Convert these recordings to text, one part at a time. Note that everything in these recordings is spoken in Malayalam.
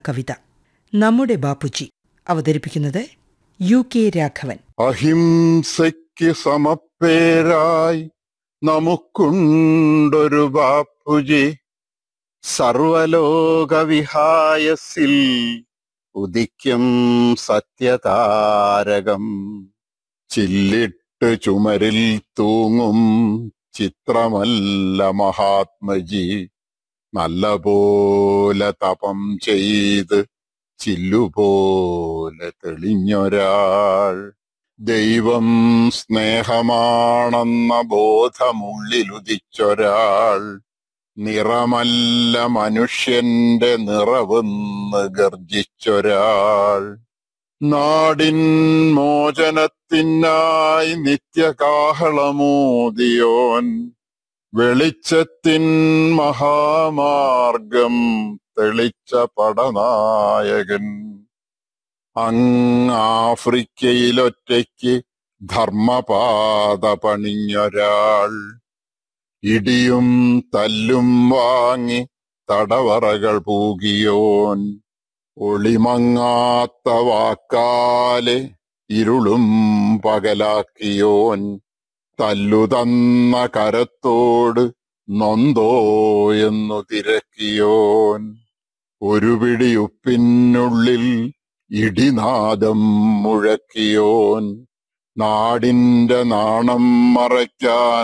കവിത നമ്മുടെ ബാപ്പുജി അവതരിപ്പിക്കുന്നത് യു കെ രാഘവൻ അഹിംസയ്ക്ക് സമപ്പേരായി നമുക്കുണ്ടൊരു ബാപ്പുജി സർവലോകവിഹായസിൽ ഉദിക്കും സത്യതാരകം ചില്ലിട്ട് ചുമരിൽ തൂങ്ങും ചിത്രമല്ല മഹാത്മജി നല്ല പോലെ തപം ചെയ്ത് ചില്ലുപോലെ തെളിഞ്ഞൊരാൾ ദൈവം സ്നേഹമാണെന്ന ബോധമുള്ളിലുദിച്ചൊരാൾ നിറമല്ല മനുഷ്യന്റെ നിറവെന്ന് ഗർജിച്ചൊരാൾ നാടിൻ മോചനത്തിനായി നിത്യകാഹളമോദിയോൻ വെളിച്ചത്തിൻ മഹാമാർഗം തെളിച്ച പടനായകൻ അങ്ങ് ആഫ്രിക്കയിലൊറ്റയ്ക്ക് ധർമ്മപാത പണിഞ്ഞൊരാൾ ഇടിയും തല്ലും വാങ്ങി തടവറകൾ പൂകിയോൻ ഒളിമങ്ങാത്ത വാക്കാലെ ഇരുളും പകലാക്കിയോൻ തല്ലുതന്ന കരത്തോട് നൊന്തോ എന്നു തിരക്കിയോൻ ഒരു പിടി ഉപ്പിനുള്ളിൽ ഇടിനാദം മുഴക്കിയോൻ നാടിന്റെ നാണം മറയ്ക്കാൻ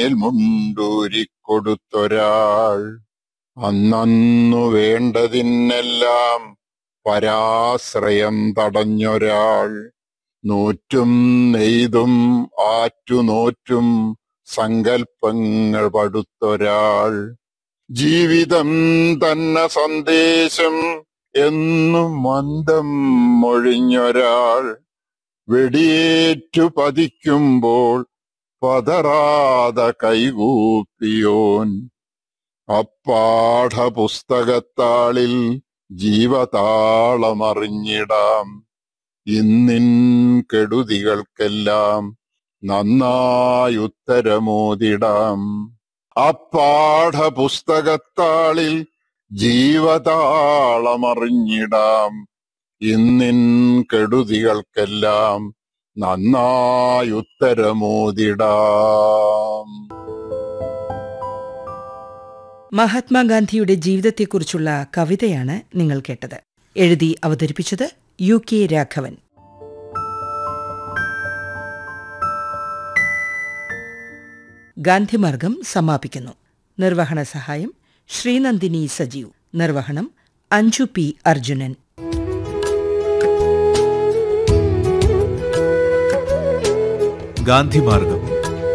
മേൽമുണ്ടൂരിക്കൊടുത്തൊരാൾ അന്നന്നു വേണ്ടതിനെല്ലാം പരാശ്രയം തടഞ്ഞൊരാൾ നൂറ്റും നെയ്തും ആറ്റുനോറ്റും സങ്കൽപ്പങ്ങൾ പടുത്തൊരാൾ ജീവിതം തന്നെ സന്ദേശം എന്നും മന്ദം മൊഴിഞ്ഞൊരാൾ വെടിയേറ്റു പതിക്കുമ്പോൾ പതറാതെ കൈകൂപ്പിയോൻ അപ്പാഠ പുസ്തകത്താളിൽ ജീവതാളമറിഞ്ഞിടാം ഇന്നിൻ കെടുതികൾക്കെല്ലാം നന്നായി ഉത്തരമോതിടാം അപ്പാഠ പുസ്തകത്താളിൽ ജീവതാളമറിഞ്ഞിടാം ഇന്നിൻ കെടുതികൾക്കെല്ലാം നന്നായി ഉത്തരമോതിടാം മഹാത്മാഗാന്ധിയുടെ ജീവിതത്തെക്കുറിച്ചുള്ള കവിതയാണ് നിങ്ങൾ കേട്ടത് എഴുതി അവതരിപ്പിച്ചത് യു കെ രാഘവൻ ഗാന്ധിമാർഗം സമാപിക്കുന്നു നിർവഹണ സഹായം ശ്രീനന്ദിനി സജീവ് നിർവഹണം അഞ്ജു പി അർജുനൻ ഗാന്ധിമാർഗം